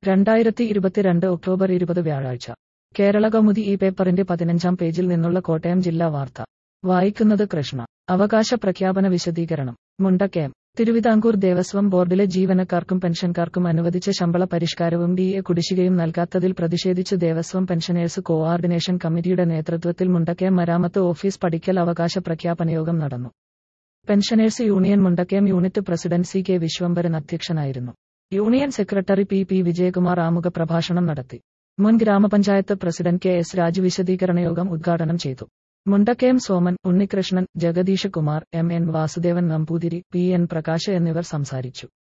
രണ്ടായിരത്തി ഇരുപത്തിരണ്ട് ഒക്ടോബർ ഇരുപത് വ്യാഴാഴ്ച കേരള കൗമുദി ഈ പേപ്പറിന്റെ പതിനഞ്ചാം പേജിൽ നിന്നുള്ള കോട്ടയം ജില്ലാ വാർത്ത വായിക്കുന്നത് കൃഷ്ണ അവകാശ പ്രഖ്യാപന വിശദീകരണം മുണ്ടക്കയം തിരുവിതാംകൂർ ദേവസ്വം ബോർഡിലെ ജീവനക്കാർക്കും പെൻഷൻകാർക്കും അനുവദിച്ച ശമ്പള പരിഷ്കാരവും ഡി എ കുടിശ്ശികയും നൽകാത്തതിൽ പ്രതിഷേധിച്ച് ദേവസ്വം പെൻഷനേഴ്സ് കോആർഡിനേഷൻ കമ്മിറ്റിയുടെ നേതൃത്വത്തിൽ മുണ്ടക്കയം മരാമത്ത് ഓഫീസ് പടിക്കൽ അവകാശ പ്രഖ്യാപന യോഗം നടന്നു pensioners union Mundakayam unit president C K Viswambharan അധ്യക്ഷനായിരുന്നു union secretary P P Vijayakumar ആമുഖ പ്രഭാഷണം നടത്തി മുൻ ഗ്രാമപഞ്ചായത്ത് പ്രസിഡന്റ് കെ എസ് രാജു വിശദീകരണ യോഗം ഉദ്ഘാടനം ചെയ്തു Mundakayam Soman Unnikrishnan Jagadish Kumar M N Vasudevan Namboothiri P N Prakash എന്നിവർ സംസാരിച്ചു